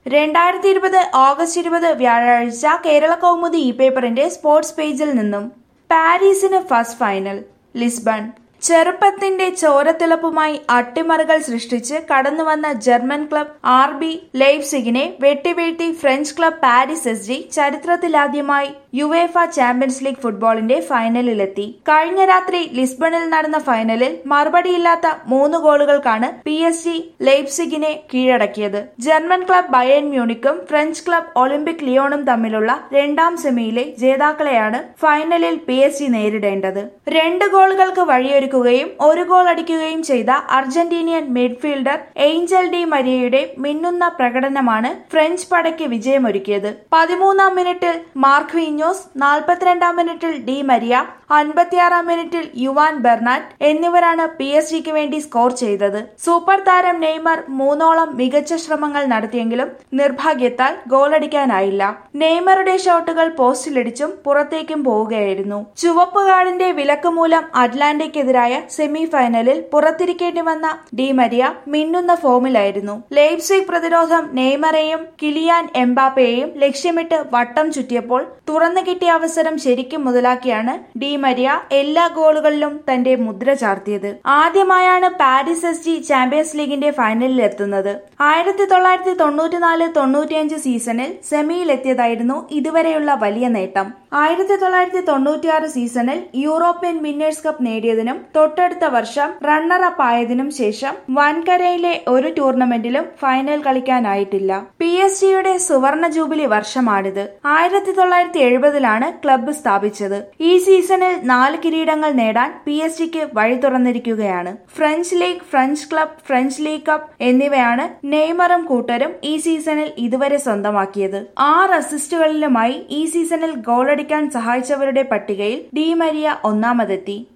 രണ്ടായിരത്തി ഇരുപത് ഓഗസ്റ്റ് ഇരുപത് വ്യാഴാഴ്ച കേരള കൗമുദി ഇ പേപ്പറിന്റെ സ്പോർട്സ് പേജിൽ നിന്നും പാരീസിന് ഫസ്റ്റ് ഫൈനൽ ലിസ്ബൺ ചെറുപ്പത്തിന്റെ ചോരത്തിളപ്പുമായി അട്ടിമറികൾ സൃഷ്ടിച്ച് കടന്നുവന്ന ജർമ്മൻ ക്ലബ് ആർ ബി ലെയ്പ്സിഗിനെ വെട്ടിവീഴ്ത്തി French club Paris S G ചരിത്രത്തിലാദ്യമായി യുവേഫ ചാമ്പ്യൻസ് ലീഗ് ഫുട്ബോളിന്റെ ഫൈനലിലെത്തി കഴിഞ്ഞ രാത്രി ലിസ്ബണിൽ നടന്ന ഫൈനലിൽ മറുപടിയില്ലാത്ത മൂന്ന് ഗോളുകൾക്കാണ് പി എസ് ജി ലെയ്പ്സിഗിനെ കീഴടക്കിയത് ജർമ്മൻ ക്ലബ് ബയൻ മ്യൂണിക്കും ഫ്രഞ്ച് ക്ലബ് ഒളിമ്പിക് ലിയോണും തമ്മിലുള്ള രണ്ടാം സെമിയിലെ ജേതാക്കളെയാണ് ഫൈനലിൽ പി എസ് ജി നേരിടേണ്ടത് രണ്ട് ഗോളുകൾക്ക് വഴിയൊരുക്കുകയും ഒരു ഗോൾ അടിക്കുകയും ചെയ്ത അർജന്റീനിയൻ മിഡ്ഫീൽഡർ ഏഞ്ചൽ ഡി മരിയയുടെ മിന്നുന്ന പ്രകടനമാണ് ഫ്രഞ്ച് പടയ്ക്ക് വിജയമൊരുക്കിയത് പതിമൂന്നാം മിനിറ്റിൽ മാർക്ക് വിഞ്ഞോസ് നാൽപ്പത്തിരണ്ടാം മിനിറ്റിൽ ഡി മരിയ അൻപത്തിയാറാം മിനിറ്റിൽ യുവാൻ ബെർണാറ്റ് എന്നിവരാണ് പി എസ് ജിക്ക് വേണ്ടി സ്കോർ ചെയ്തത് സൂപ്പർ താരം നെയ്മർ മൂന്നോളം മികച്ച ശ്രമങ്ങൾ നടത്തിയെങ്കിലും നിർഭാഗ്യത്താൽ ഗോളടിക്കാനായില്ല നെയ്മറുടെ ഷോട്ടുകൾ പോസ്റ്റിലിടിച്ചും പുറത്തേക്കും പോവുകയായിരുന്നു ചുവപ്പുകാടിന്റെ വിലക്ക് മൂലം അറ്റ്ലാന്റയ്ക്കെതിരായ സെമി ഫൈനലിൽ പുറത്തിരിക്കേണ്ടി വന്ന ഡി മരിയ മിന്നുന്ന ഫോമിലായിരുന്നു ലെയ്പ്സിക് പ്രതിരോധം നെയ്മറെയും കിലിയാൻ എംബാപ്പയെയും ലക്ഷ്യമിട്ട് വട്ടം ചുറ്റിയപ്പോൾ തുറന്നു കിട്ടിയ അവസരം ശരിക്കും മുതലാക്കിയാണ് ഡി മരിയ എല്ലാ ഗോളുകളിലും തന്റെ മുദ്ര ചാർത്തിയത് ആദ്യമായാണ് പാരീസ് എസ് ജി ചാമ്പ്യൻസ് ലീഗിന്റെ ഫൈനലിൽ എത്തുന്നത് ആയിരത്തി തൊള്ളായിരത്തി തൊണ്ണൂറ്റിനാല് തൊണ്ണൂറ്റിയഞ്ച് സീസണിൽ സെമിയിലെത്തിയതായിരുന്നു ഇതുവരെയുള്ള വലിയ നേട്ടം ആയിരത്തി തൊള്ളായിരത്തി തൊണ്ണൂറ്റിയാറ് സീസണിൽ യൂറോപ്യൻ വിന്നേഴ്സ് കപ്പ് നേടിയതിനും തൊട്ടടുത്ത വർഷം റണ്ണർ അപ്പ് ആയതിനും ശേഷം വൻകരയിലെ ഒരു ടൂർണമെന്റിലും ഫൈനൽ കളിക്കാനായിട്ടില്ല പി എസ് ജിയുടെ സുവർണ ജൂബിലി വർഷമാണിത് ആയിരത്തി തൊള്ളായിരത്തി എഴുപതിലാണ് ക്ലബ്ബ് സ്ഥാപിച്ചത് ഈ സീസണിൽ നാല് കിരീടങ്ങൾ നേടാൻ പി എസ് ജിക്ക് വഴി തുറന്നിരിക്കുകയാണ് French league French club French league cup എന്നിവയാണ് നെയ്മറും കൂട്ടരും ഈ സീസണിൽ ഇതുവരെ സ്വന്തമാക്കിയത് ആറ് അസിസ്റ്റുകളിലുമായി ഈ സീസണിൽ ഗോളടിക്കാൻ സഹായിച്ചവരുടെ പട്ടികയിൽ ഡി മരിയ ഒന്നാമതെത്തി